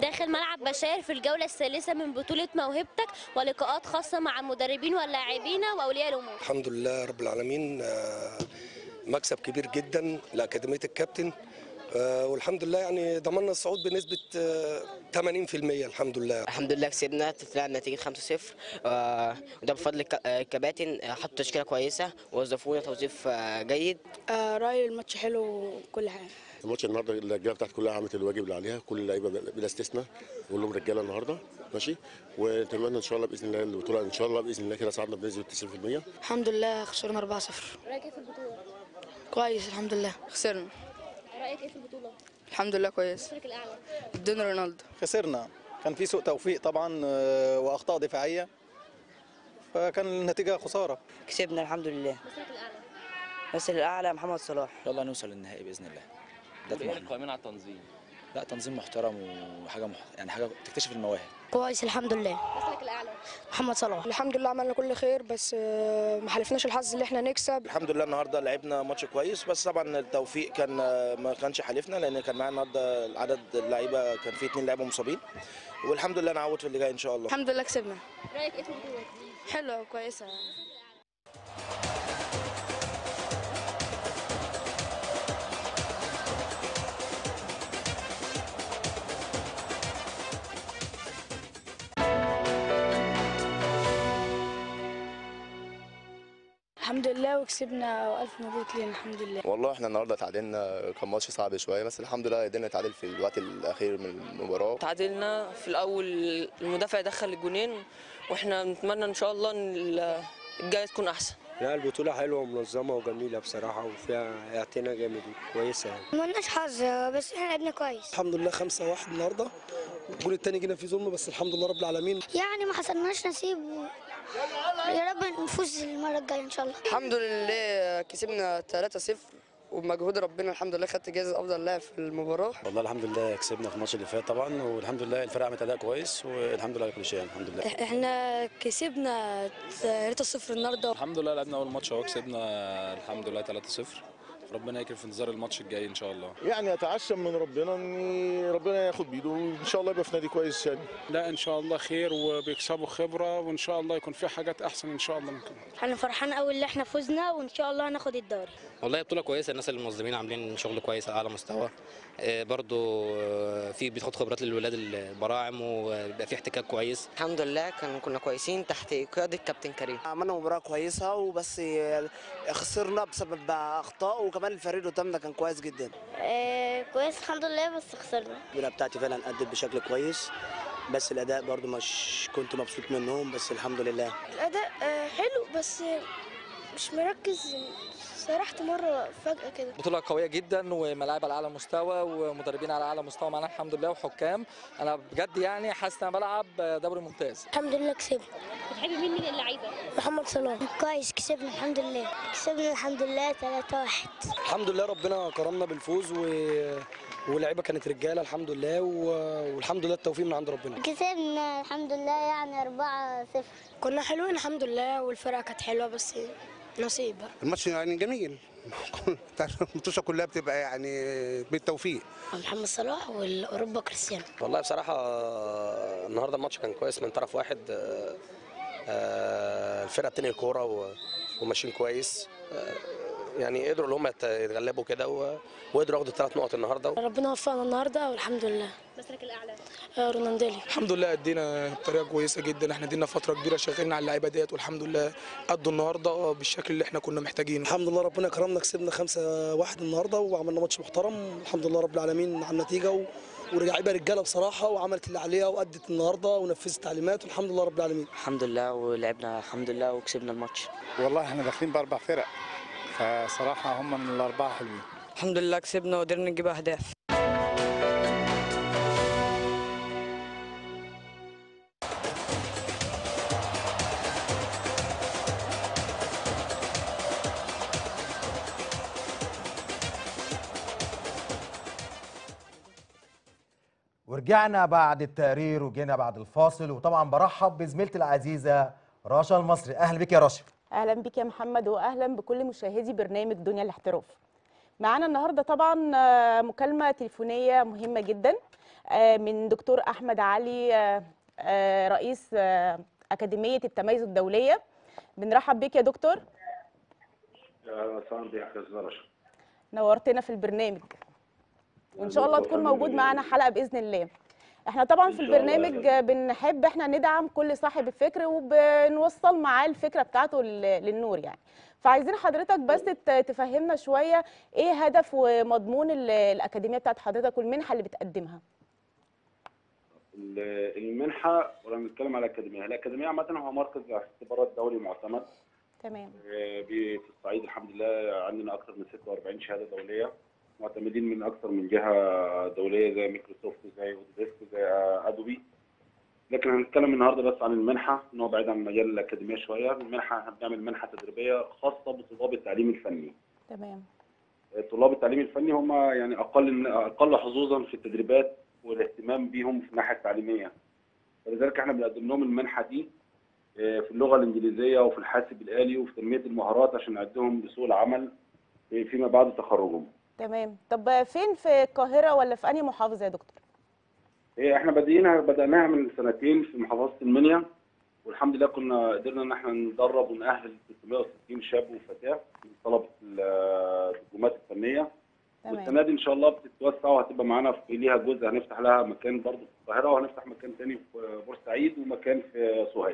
داخل ملعب بشار في الجولة الثالثة من بطولة موهبتك ولقاءات خاصة مع المدربين واللاعبين وأولياء الأمور الحمد لله رب العالمين آه، مكسب كبير جدا لأكاديمية الكابتن آه، والحمد لله يعني ضمننا الصعود بنسبة آه، 80% الحمد لله الحمد لله كسبنا طلعنا نتيجة 5-0 آه، وده بفضل الك- آه، الكباتن آه، حطوا تشكيلة كويسة ووظفونا توظيف آه، جيد آه رأيي الماتش حلو وكل حاجة الماتش النهارده الرجاله بتاعت كلها عملت الواجب اللي عليها كل اللعيبه بلا استثناء بقول لهم رجاله النهارده ماشي ونتمنى ان شاء الله باذن الله البطوله ان شاء الله باذن الله كده صعدنا بنسبه 90% الحمد لله خسرنا 4-0 رأيك إيه في البطولة؟ كويس الحمد لله خسرنا رأيك إيه في البطولة؟ الحمد لله كويس مصرك الأعلى ادونا رونالدو خسرنا كان في سوء توفيق طبعا آه، واخطاء دفاعيه فكان النتيجه خساره كسبنا الحمد لله مصرك الأعلى بس الأعلى محمد صلاح ان شاء الله نوصل للنهائي باذن الله ده طموحنا القائمين على التنظيم لا تنظيم محترم وحاجه مح... يعني حاجه تكتشف المواهب كويس الحمد لله مصرك الأعلى محمد صلاح الحمد لله عملنا كل خير بس آه، ما حلفناش الحظ اللي احنا نكسب الحمد لله النهارده لعبنا ماتش كويس بس طبعا التوفيق كان ما كانش حالفنا لان كان معانا النهارده عدد اللعيبه كان في اثنين لعيبه مصابين والحمد لله نعوض في اللي جاي ان شاء الله الحمد لله كسبنا رأيك إيه في البطولة؟ حلوة كويسة الحمد لله وكسبنا والف مبروك لنا الحمد لله والله احنا النهارده تعادلنا كان ماتش صعب شويه بس الحمد لله قدرنا نتعادل في الوقت الاخير من المباراه تعادلنا في الأول المدافع دخل الجونين واحنا نتمنى إن شاء الله إن ال- الجاية تكون أحسن لا البطولة حلوة ومنظمة وجميلة بصراحة وفيها اعتناء جامد كويسة يعني ما لناش حظ بس احنا لعبنا كويس الحمد لله 5 1 النهارده الجول الثاني جينا فيه ظلم بس الحمد لله رب العالمين يعني ما حصلناش نصيب و... يا رب نفوز المرة الجاية إن شاء الله الحمد لله كسبنا 3-0 وبمجهود ربنا الحمد لله خدت جائزة أفضل لاعب في المباراة والله الحمد لله كسبنا في الماتش اللي فات طبعا والحمد لله الفرقه عملت اداء كويس والحمد لله على كل شيء الحمد لله احنا كسبنا 3-0 النهارده الحمد لله لعبنا اول ماتش اهو كسبنا الحمد لله 3-0 ربنا يكرم في انتظار الماتش الجاي ان شاء الله يعني اتعشم من ربنا ان ربنا ياخد بايده وان شاء الله يبقى في نادي كويس يعني لا ان شاء الله خير وبيكسبوا خبره وان شاء الله يكون في حاجات احسن ان شاء الله ممكن انا فرحان قوي اللي احنا فزنا وان شاء الله هناخد الدوري والله بطولة كويسة الناس المنظمين عاملين شغل كويس على أعلى مستوى آه، برضو آه، في بتاخد خبرات للولاد البراعم وبيبقى في احتكاك كويس الحمد لله كان كنا كويسين تحت قيادة كابتن كريم عملنا مباراه كويسه وبس خسرنا بسبب اخطاء وكمان الفريق اللي قدامنا كان كويس جدا آه كويس الحمد لله بس خسرنا الفرقه بتاعتي فعلا أدت بشكل كويس بس الاداء برضو مش كنت مبسوط منهم بس الحمد لله الاداء حلو بس مش مركز سرحت مره فجاه كده بطولة قوية جدا وملاعب على أعلى مستوى ومدربين على أعلى مستوى معانا الحمد لله وحكام أنا بجد يعني حاسس إن أنا بلعب دوري ممتاز الحمد لله كسبنا بتحبي مين من اللعيبة؟ محمد صلاح كويس كسبنا الحمد لله كسبنا الحمد لله 3 1 الحمد لله ربنا كرمنا بالفوز و... واللعيبه كانت رجاله الحمد لله و... والحمد لله التوفيق من عند ربنا كسبنا الحمد لله يعني 4 0 كنا حلوين الحمد لله والفرقه كانت حلوه بس نصيب بقى الماتش يعني جميل الماتشة كلها بتبقى يعني بالتوفيق محمد صلاح والاوروبا كريستيانو والله بصراحه النهارده الماتش كان كويس من طرف واحد الفرقه بتنهي الكوره و- وماشيين كويس يعني قدروا ان هم يتغلبوا كده و- وقدروا ياخدوا الثلاث نقط النهارده ربنا وفقنا النهارده والحمد لله مصرك الأعلى رونالديلي الحمد لله ادينا بطريقه كويسه جدا احنا ادينا فتره كبيره شغالين على اللعيبه ديت والحمد لله ادوا النهارده بالشكل اللي احنا كنا محتاجينه الحمد لله ربنا كرمنا كسبنا 5 1 النهارده وعملنا ماتش محترم الحمد لله رب العالمين على النتيجه و... ولعيبه رجاله بصراحه وعملت اللي عليها وادت النهارده ونفذت التعليمات والحمد لله رب العالمين الحمد لله ولعبنا الحمد لله وكسبنا الماتش والله احنا داخلين باربع فرق فصراحه هم من الاربعه حلوين الحمد لله كسبنا وقدرنا نجيب أهداف ورجعنا بعد التقرير وجينا بعد الفاصل وطبعا برحب بزميلتي العزيزه رشا المصري اهلا بك يا رشا اهلا بك يا محمد واهلا بكل مشاهدي برنامج دنيا الاحتراف معانا النهارده طبعا آه، مكالمه تليفونيه مهمه جدا آه، من دكتور احمد علي آه، آه، رئيس آه، اكاديميه التميز الدوليه بنرحب بيك يا دكتور اهلا وسهلا بك يا استاذ رشا نورتنا في البرنامج وان شاء الله تكون موجود معانا حلقه باذن الله احنا طبعا في إن شاء الله يا البرنامج آه، بنحب احنا ندعم كل صاحب الفكر وبنوصل معاه الفكره بتاعته لل- للنور يعني فعايزين حضرتك بس ت- تفهمنا شويه ايه هدف ومضمون ال- الاكاديميه بتاعت حضرتك والمنحه اللي بتقدمها ال- المنحه ولا بنتكلم على الاكاديميه الاكاديميه عامه هو مركز اختبارات دولي معتمد تمام آه، بي- في الصعيد الحمد لله عندنا اكثر من 46 شهاده دوليه معتمدين من اكثر من جهه دوليه زي مايكروسوفت زي اوديسك زي آه، ادوبي لكن هنتكلم النهارده بس عن المنحه ان هو بعيد عن مجال الاكاديميه شويه المنحه هنعمل منحه تدريبيه خاصه بطلاب التعليم الفني تمام طلاب التعليم الفني هم يعني اقل اقل حظوظا في التدريبات والاهتمام بيهم في الناحيه التعليميه فلذلك احنا بنقدم لهم المنحه دي آه، في اللغه الانجليزيه وفي الحاسب الالي وفي تنميه المهارات عشان نقدمهم لسوق العمل في- فيما بعد تخرجهم تمام طب فين في القاهره ولا في انهي محافظه يا دكتور هي احنا بادئينها بدأناها من سنتين في محافظة المنيا والحمد لله كنا قدرنا ان احنا ندرب ونأهل 360 شاب وفتاة من طلبة الدبلومات الفنية والسنة تمام دي ان شاء الله بتتوسع وهتبقى معانا في ليها جزء هنفتح لها مكان برضه في القاهرة وهنفتح مكان تاني في بورسعيد ومكان في سوهاج.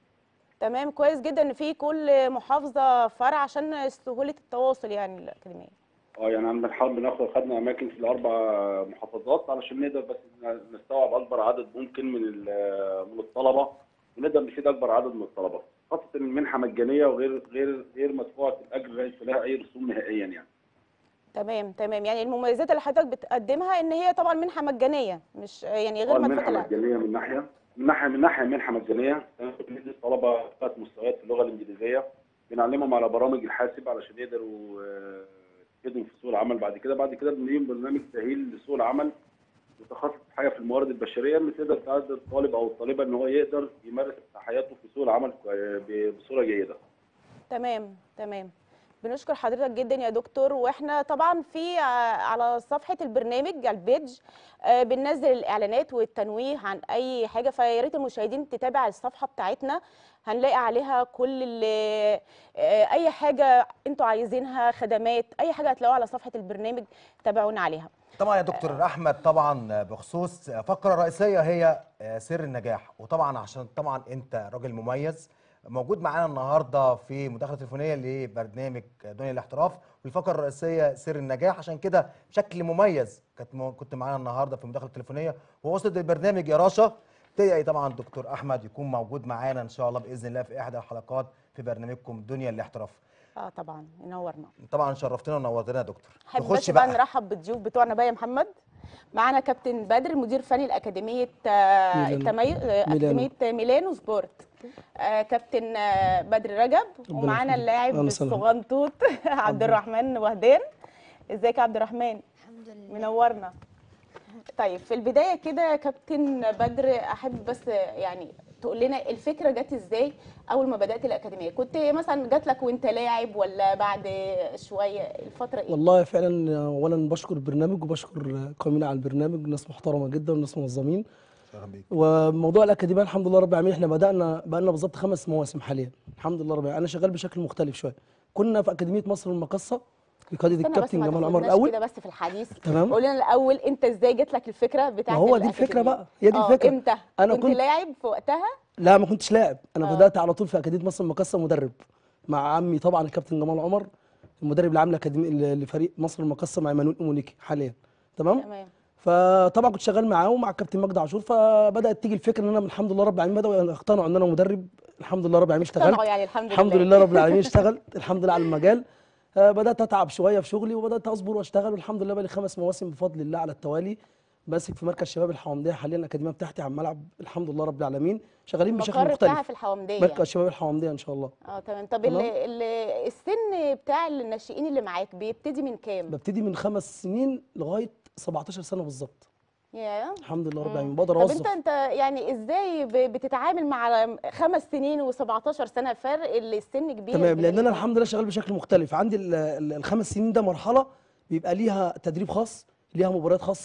تمام كويس جدا ان في كل محافظه فرع عشان سهوله التواصل يعني الاكاديميه اه يعني عندنا بنحاول بناخد خدنا اماكن في الاربع محافظات علشان نقدر بس نستوعب اكبر عدد ممكن من ال- من الطلبه ونقدر نفيد اكبر عدد من الطلبه خاصه إن المنحه مجانيه وغير غير غير مدفوعه الاجر ليس لها اي رسوم نهائيا يعني تمام تمام يعني المميزات اللي حضرتك بتقدمها ان هي طبعا منحه مجانيه مش يعني اه غير المنحه مدفوعه الأجر. مجانيه من ناحيه من ناحيه من ناحيه منحه مجانيه بندي الطلبه ثلاث مستويات في اللغه الانجليزيه بنعلمهم على برامج الحاسب علشان يقدروا آه، يفيدهم في سوق العمل بعد كده بعد كده بنقيم برنامج تاهيل لسوق العمل متخصص في حاجه في الموارد البشريه اللي تقدر تساعد الطالب او الطالبه ان هو يقدر يمارس حياته في سوق العمل كوي- ب- بصوره جيده. تمام تمام بنشكر حضرتك جدا يا دكتور واحنا طبعا في ع- على صفحه البرنامج على البيج آه، بننزل الاعلانات والتنويه عن اي حاجه فيا ريت المشاهدين تتابع الصفحه بتاعتنا هنلاقي عليها كل ال- آه، اي حاجه انتوا عايزينها خدمات اي حاجه هتلاقوها على صفحه البرنامج تابعونا عليها طبعا يا دكتور احمد طبعا بخصوص فقره رئيسيه هي سر النجاح وطبعا عشان طبعا انت راجل مميز موجود معانا النهارده في مداخله تليفونيه لبرنامج دنيا الاحتراف والفقره الرئيسيه سر النجاح عشان كده بشكل مميز كنت مو- كنت معانا النهارده في مداخله تليفونيه ووصلت البرنامج يا رشا تدعي طبعا دكتور احمد يكون موجود معانا ان شاء الله باذن الله في احدى الحلقات في برنامجكم دنيا الاحتراف اه طبعا ينورنا طبعا شرفتنا ونورتنا يا دكتور حابب نخش بس بقى نرحب بالضيوف بتوعنا بقى يا محمد معانا كابتن بدر مدير فني لاكاديميه آه، ميلانو. التميز آه، ميلانو. اكاديميه ميلانو سبورت آه، كابتن آه، بدر رجب ربنا ومعانا يخليك. اللاعب أهلا وسهلا. الصغنطوط عبد الرحمن وهدان ازيك يا عبد الرحمن الحمد لله منورنا طيب في البدايه كده يا كابتن بدر احب بس يعني تقول لنا الفكره جت ازاي اول ما بدات الاكاديميه كنت مثلا جات لك وانت لاعب ولا بعد شويه الفتره ايه والله فعلا اولا بشكر البرنامج وبشكر قائمين على البرنامج ناس محترمه جدا وناس منظمين وموضوع الاكاديميه الحمد لله رب العالمين احنا بدانا بقى لنا بالظبط خمس مواسم حاليا الحمد لله رب العالمين انا شغال بشكل مختلف شويه كنا في اكاديميه مصر المقصه بقياده استنى بس الكابتن ما جمال عمر تاخدناش الاول كده بس في الحديث تمام. قول لنا الاول انت ازاي جات لك الفكره بتاعت ما هو دي الفكره الأكاديمية؟ بقى هي دي آه، الفكره امتى انا كنت كنت لاعب في وقتها لا ما كنتش لاعب انا آه. بدات على طول في اكاديميه مصر المقاصه مدرب مع عمي طبعا الكابتن جمال عمر المدرب العام لاكاديميه لفريق مصر المقاصه مع ايمانويل امونيكي حاليا تمام تمام فطبعا كنت شغال معاه ومع الكابتن مجدي عاشور فبدات تيجي الفكره ان انا الحمد لله رب العالمين بداوا يقتنعوا ان انا مدرب الحمد لله رب العالمين اشتغلت اقتنعوا يعني الحمد الحمد لله. لله رب العالمين اشتغلت الحمد لله على المجال آه، بدات اتعب شويه في شغلي وبدات اصبر واشتغل والحمد لله بقالي خمس مواسم بفضل الله على التوالي ماسك في مركز شباب الحوامديه حاليا الاكاديميه بتاعتي على الملعب الحمد لله رب العالمين شغالين بشكل المقر مختلف بتاعها في الحوامديه مركز شباب الحوامديه ان شاء الله اه تمام طب ال- تمام. ال- السن بتاع الناشئين اللي معاك بيبتدي من كام؟ ببتدي من خمس سنين لغايه 17 سنه بالظبط يا الحمد لله رب مم. العالمين بقدر طب اوظف انت انت يعني ازاي ب- بتتعامل مع خمس سنين و17 سنه فرق اللي السن كبير تمام بين لان انا الاتنين؟ الحمد لله شغال بشكل مختلف عندي ال- ال- الخمس سنين ده مرحله بيبقى ليها تدريب خاص ليها مباريات خاصه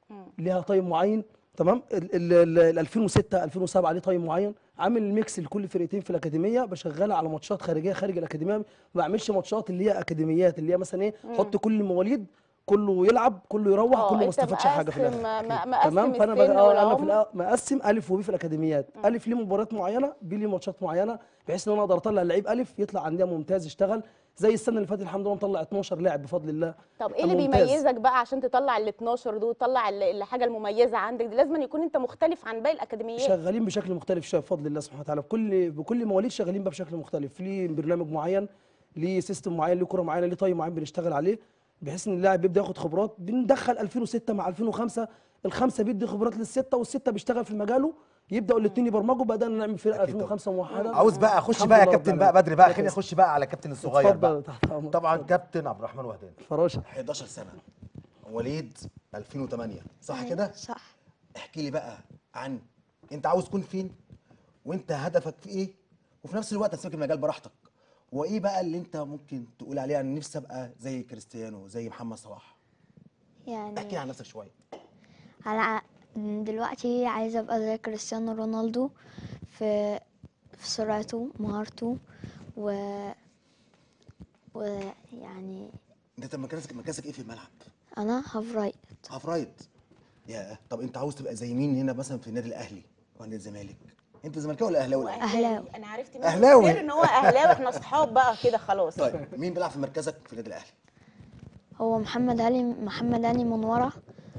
ليها تايم معين تمام ال ال- ال- ال 2006 2007 ليه تايم معين عامل ميكس لكل فرقتين في الاكاديميه بشغلها على ماتشات خارجيه خارج الاكاديميه ما بعملش ماتشات اللي هي اكاديميات اللي هي مثلا ايه مم. حط كل المواليد كله يلعب كله يروح آه، كله ما أنت استفادش حاجه في مقسم- الاخر م- مقسم تمام فانا السن بقى آه انا في والعمر. الأ- مقسم الف وبي في الاكاديميات الف ليه مباريات معينه بي ليه ماتشات معينه بحيث ان انا اقدر اطلع لعيب الف يطلع عندنا ممتاز يشتغل زي السنه اللي فاتت الحمد لله مطلع 12 لاعب بفضل الله طب ايه اللي ممتاز. بيميزك بقى عشان تطلع ال 12 دول وتطلع ال- الحاجه المميزه عندك دي لازم أن يكون انت مختلف عن باقي الاكاديميات شغالين بشكل مختلف شويه بفضل الله سبحانه وتعالى بكل بكل مواليد شغالين بقى بشكل مختلف ليه برنامج معين ليه سيستم معين ليه كره معينه ليه طيب معين بنشتغل عليه بحيث ان اللاعب بيبدا ياخد خبرات بندخل 2006 مع 2005 الخمسه بيدي خبرات للسته والسته بيشتغل في مجاله يبداوا الاثنين يبرمجوا بدانا نعمل فرقه 2005 موحده عاوز بقى اخش الحمد بقى يا لله رب كابتن بقى العالمين. بدري بقى لا خليني تسلم. اخش بقى على كابتن الصغير اتفضل بقى تحت أمرك. طبعا كابتن عبد الرحمن وهدان فراشه 11 سنه وليد 2008 صح كده صح احكي لي بقى عن انت عاوز تكون فين وانت هدفك في ايه وفي نفس الوقت هتسيبك المجال براحتك وايه بقى اللي انت ممكن تقول عليه انا نفسي ابقى زي كريستيانو زي محمد صلاح يعني احكي لي عن نفسك شويه انا دلوقتي عايزه ابقى زي كريستيانو رونالدو في في سرعته مهارته و ويعني انت مركزك مركزك ايه في الملعب انا هاف رايت هاف رايت يا طب انت عاوز تبقى زي مين هنا مثلا في النادي الاهلي ونادي الزمالك انت زملكاوي ولا اهلاوي الأول؟ اهلاوي انا عرفت منه أهلاوي. السر ان هو اهلاوي احنا اصحاب بقى كده خلاص طيب مين بيلعب في مركزك في النادي الاهلي هو محمد علي محمد علي من ورا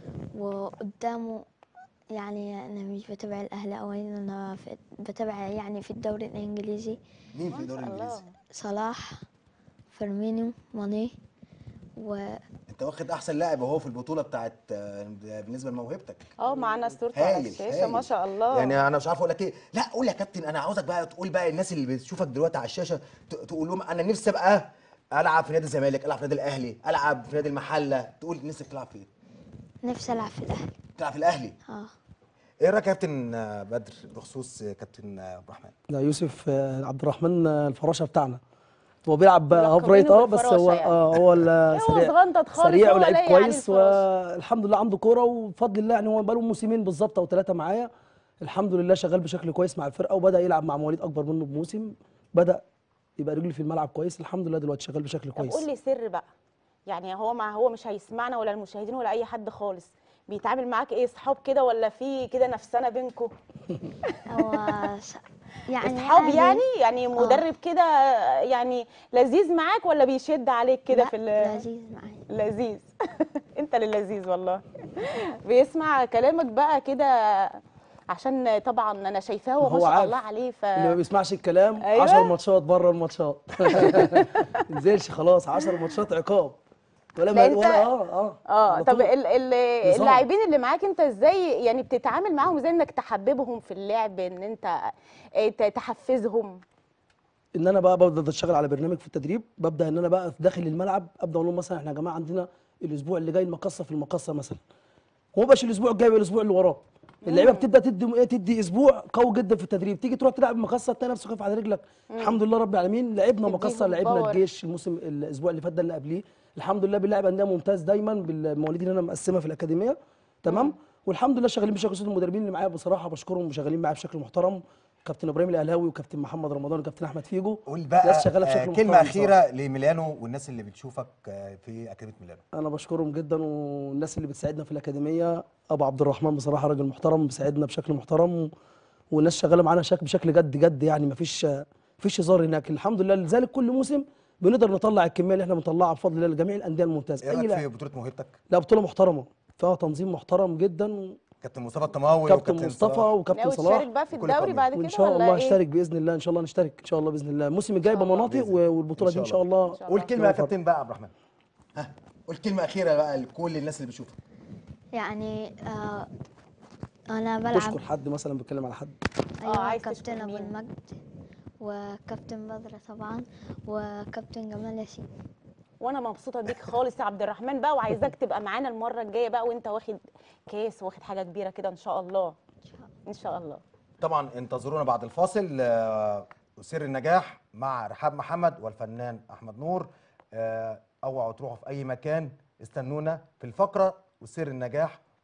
وقدامه يعني انا مش بتابع الاهلي قوي انا في بتابع يعني في الدوري الانجليزي مين في الدوري الانجليزي صلاح فيرمينيو ماني و انت واخد احسن لاعب وهو في البطوله بتاعت آه، بالنسبه لموهبتك اه معانا صورته على هايل الشاشه هايل. ما شاء الله يعني انا مش عارف اقول لك ايه لا قول يا كابتن انا عاوزك بقى تقول بقى الناس اللي بتشوفك دلوقتي على الشاشه ت- تقول لهم انا نفسي ابقى العب في نادي الزمالك العب في نادي الاهلي العب في نادي المحله تقول نفسك تلعب فين نفسي العب في الاهلي تلعب في الاهلي اه ايه رايك يا كابتن آه، بدر بخصوص آه، كابتن آه، عبد الرحمن لا يوسف آه، عبد الرحمن آه، الفراشه بتاعنا هو بيلعب هاف ملقبينه رايت اه بس بالفراشة هو يعني. اه هو ال- هو سريع صغنطط خالص سريع هو ولعيب لاقي عليه كويس الفراشة. والحمد لله عنده كوره وبفضل الله يعني هو بقاله موسمين بالظبط او ثلاثه معايا الحمد لله شغال بشكل كويس مع الفرقه وبدا يلعب مع مواليد اكبر منه بموسم بدا يبقى رجلي في الملعب كويس الحمد لله دلوقتي شغال بشكل طب كويس قول لي سر بقى يعني هو مع هو مش هيسمعنا ولا المشاهدين ولا اي حد خالص بيتعامل معاك ايه صحاب كده ولا في كده نفسنا بينكم هو س- يعني اصحاب عادي. يعني يعني مدرب كده يعني لذيذ معاك ولا بيشد عليك كده لا، في ال- لذيذ معايا لذيذ انت اللي لذيذ والله بيسمع كلامك بقى كده عشان طبعا انا شايفاه وما هو شاء عارف. الله عليه ف اللي ما بيسمعش الكلام أيوة. 10 ماتشات بره الماتشات نزلش خلاص 10 ماتشات عقاب ولا لا ما انت- ولا اه اه اه على طب طول. ال- ال- نظام. اللاعبين اللي معاك انت ازاي يعني بتتعامل معاهم ازاي انك تحببهم في اللعب ان انت اه، ت- تحفزهم ان انا بقى ببدا اشتغل على برنامج في التدريب ببدا ان انا بقى في داخل الملعب ابدا اقول لهم مثلا احنا يا جماعه عندنا الاسبوع اللي جاي المقصه في المقصه مثلا وما بقاش الاسبوع الجاي يبقى الاسبوع اللي وراه اللعيبه بتبدا تدي ايه تدي اسبوع قوي جدا في التدريب تيجي تروح تلعب مقصه تلاقي نفسك واقف على رجلك مم. الحمد لله رب العالمين لعبنا تديهم مقصه لعبنا باور. الجيش الموسم الاسبوع اللي فات ده اللي قبليه الحمد لله بنلعب انديه ممتاز دايما بالمواليد اللي انا مقسمها في الاكاديميه تمام والحمد لله شغالين بشكل كويس المدربين اللي معايا بصراحه بشكرهم وشغالين معايا بشكل محترم كابتن ابراهيم الاهلاوي وكابتن محمد رمضان وكابتن احمد فيجو قول بقى ناس شغاله آه، بشكل كلمه محترم اخيره لميلانو والناس اللي بتشوفك آه، في اكاديميه ميلانو انا بشكرهم جدا والناس اللي بتساعدنا في الاكاديميه ابو عبد الرحمن بصراحه راجل محترم بيساعدنا بشكل محترم والناس شغاله معانا شك بشكل جد جد يعني مفيش مفيش هزار هناك الحمد لله لذلك كل موسم بنقدر نطلع الكميه اللي احنا بنطلعها بفضل الله لجميع الانديه الممتازه ايه رايك في لاعب. بطوله موهبتك لا بطوله محترمه فيها تنظيم محترم جدا كابتن مصطفى الطماوي كابتن وكابتن مصطفى صلاح. وكابتن ناوي صلاح تشارك بقى في كل الدوري قوي. بعد وان كده شاء ولا الله ايه؟ اشترك باذن الله ان شاء الله نشترك ان شاء الله باذن الله الموسم الجاي إن شاء يبقى مناطق بإذن والبطوله دي ان شاء الله قول كلمه يا كابتن بقى عبد الرحمن ها قول كلمه اخيره بقى لكل الناس اللي بتشوفك يعني آه انا بلعب تشكر حد مثلا بيتكلم على حد ايوه عايز كابتن تشكر ابو مين؟ المجد وكابتن بدر طبعا وكابتن جمال ياسين وانا مبسوطه بيك خالص يا عبد الرحمن بقى وعايزاك تبقى معانا المره الجايه بقى وانت واخد كاس واخد حاجه كبيره كده ان شاء الله ان شاء الله طبعا انتظرونا بعد الفاصل آه، سر النجاح مع رحاب محمد والفنان احمد نور آه، اوعوا تروحوا في اي مكان استنونا في الفقره وسر النجاح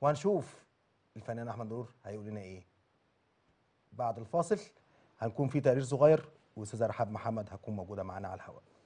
وهنشوف الفنان احمد نور هيقول لنا ايه بعد الفاصل هنكون في تقرير صغير واستاذه رحاب محمد هتكون موجوده معانا على الهواء